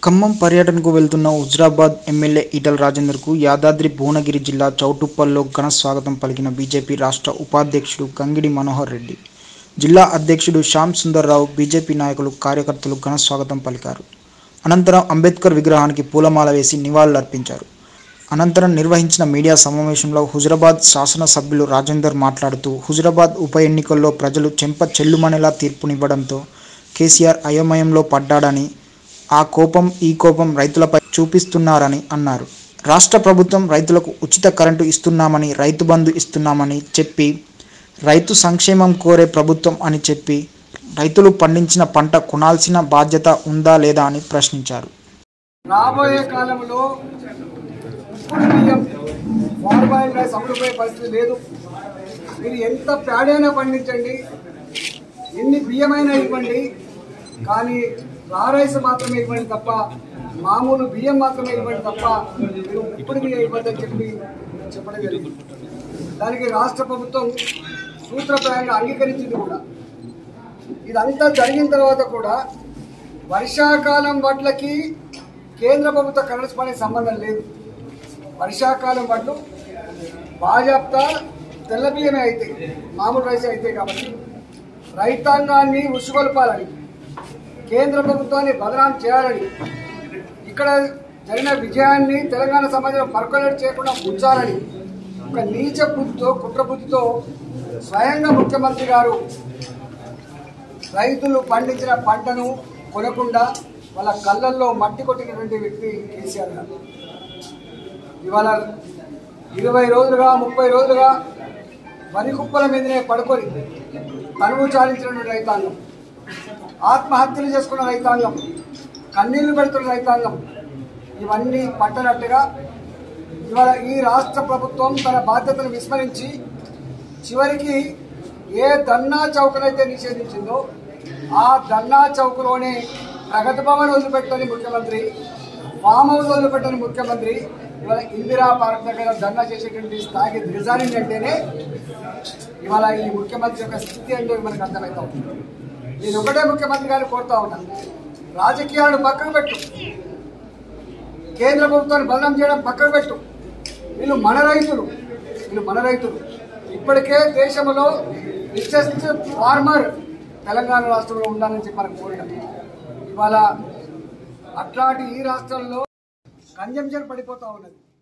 ఖమ్మం పర్యటనకు వెళ్తున్న హుజరాబాద్ ఎమ్మెల్యే ఈటల రాజేందర్కు యాదాద్రి భువనగిరి జిల్లా చౌటుప్పల్లో ఘన స్వాగతం పలికిన బీజేపీ రాష్ట్ర ఉపాధ్యక్షుడు కంగిడి మనోహర్ రెడ్డి జిల్లా అధ్యక్షుడు శ్యామ్ సుందర్రావు బీజేపీ నాయకులు కార్యకర్తలు ఘన స్వాగతం పలికారు అనంతరం అంబేద్కర్ విగ్రహానికి పూలమాల వేసి నివాళులర్పించారు అనంతరం నిర్వహించిన మీడియా సమావేశంలో హుజరాబాద్ శాసనసభ్యులు రాజేందర్ మాట్లాడుతూ హుజరాబాద్ ఉప ఎన్నికల్లో ప్రజలు చెంప చెల్లుమనేలా తీర్పునివ్వడంతో కేసీఆర్ అయోమయంలో పడ్డాడని ఆ కోపం ఈ కోపం రైతులపై చూపిస్తున్నారని అన్నారు రాష్ట్ర ప్రభుత్వం రైతులకు ఉచిత కరెంటు ఇస్తున్నామని రైతు బంధు ఇస్తున్నామని చెప్పి రైతు సంక్షేమం కోరే ప్రభుత్వం అని చెప్పి రైతులు పండించిన పంట కొనాల్సిన బాధ్యత ఉందా లేదా అని ప్రశ్నించారు రాబోయే కాలంలో ఇప్పుడు బియ్యం ఫార్మాయిల్ రైస్ అమ్ముడుపోయే పరిస్థితి లేదు మీరు ఎంత ప్యాడైనా పండించండి ఎన్ని బియ్యమైనా ఇవ్వండి కానీ రా రైస్ మాత్రమే ఇవ్వండి తప్ప మామూలు బియ్యం మాత్రమే ఇవ్వండి తప్ప మీరు ఇప్పుడు బియ్యం ఇవ్వద్దని చెప్పి చెప్పడం జరిగింది దానికి రాష్ట్ర ప్రభుత్వం సూత్రప్రాయంగా అంగీకరించింది కూడా ఇదంతా జరిగిన తర్వాత కూడా వర్షాకాలం వడ్లకి కేంద్ర ప్రభుత్వ కరెస్పాండింగ్ సంబంధం లేదు వర్షాకాలం వడ్లు బాజాప్తా తెల్ల బియ్యమే అయితే మామూలు రైస్ అయితే కాబట్టి రైతాంగాన్ని ఉసుగొల్పాలని కేంద్ర ప్రభుత్వాన్ని బదనాం చేయాలని ఇక్కడ జరిగిన విజయాన్ని తెలంగాణ సమాజంలో పర్కొలేట్ చేయకుండా ఉంచాలని ఒక నీచ బుద్ధితో కుట్ర బుద్ధితో స్వయంగా ముఖ్యమంత్రి గారు రైతులు పండించిన పంటను కొనకుండా వాళ్ళ కళ్ళల్లో మట్టి కొట్టినటువంటి వ్యక్తి కేసీఆర్ గారు ఇవాళ ఇరవై రోజులుగా ముప్పై రోజులుగా వరి కుప్పల మీదనే పడుకొని తనువు చాలించినటువంటి రైతాంగం ఆత్మహత్యలు చేసుకున్న రైతాంగం కన్నీళ్లు పెడుతున్న రైతాంగం ఇవన్నీ పట్టనట్టుగా ఇవాళ ఈ రాష్ట్ర ప్రభుత్వం తన బాధ్యతను విస్మరించి చివరికి ఏ ధర్నా చౌకనైతే నిషేధించిందో ఆ ధర్నా చౌక్లోనే ప్రగతి భవన్ వదిలిపెట్టని ముఖ్యమంత్రి ఫామ్ హౌస్ వదిలిపెట్టని ముఖ్యమంత్రి ఇవాళ ఇందిరా పార్క్ దగ్గర ధర్నా చేసేటువంటి స్థాయికి దిగజారింది అంటేనే ఇవాళ ఈ ముఖ్యమంత్రి యొక్క స్థితి అంటే మనకు అర్థమవుతా ఉంది నేను ఒకటే ముఖ్యమంత్రి గారిని కోరుతా ఉన్నాను రాజకీయాలను పక్కన పెట్టు కేంద్ర ప్రభుత్వాన్ని బదనం చేయడం పక్కన పెట్టు వీళ్ళు మన రైతులు వీళ్ళు మన రైతులు ఇప్పటికే దేశంలో రిచెస్ట్ ఫార్మర్ తెలంగాణ రాష్ట్రంలో ఉండాలని చెప్పి మనకు కోరిక ఇవాళ అట్లాంటి ఈ రాష్ట్రంలో కంజంప్షన్ పడిపోతా ఉన్నది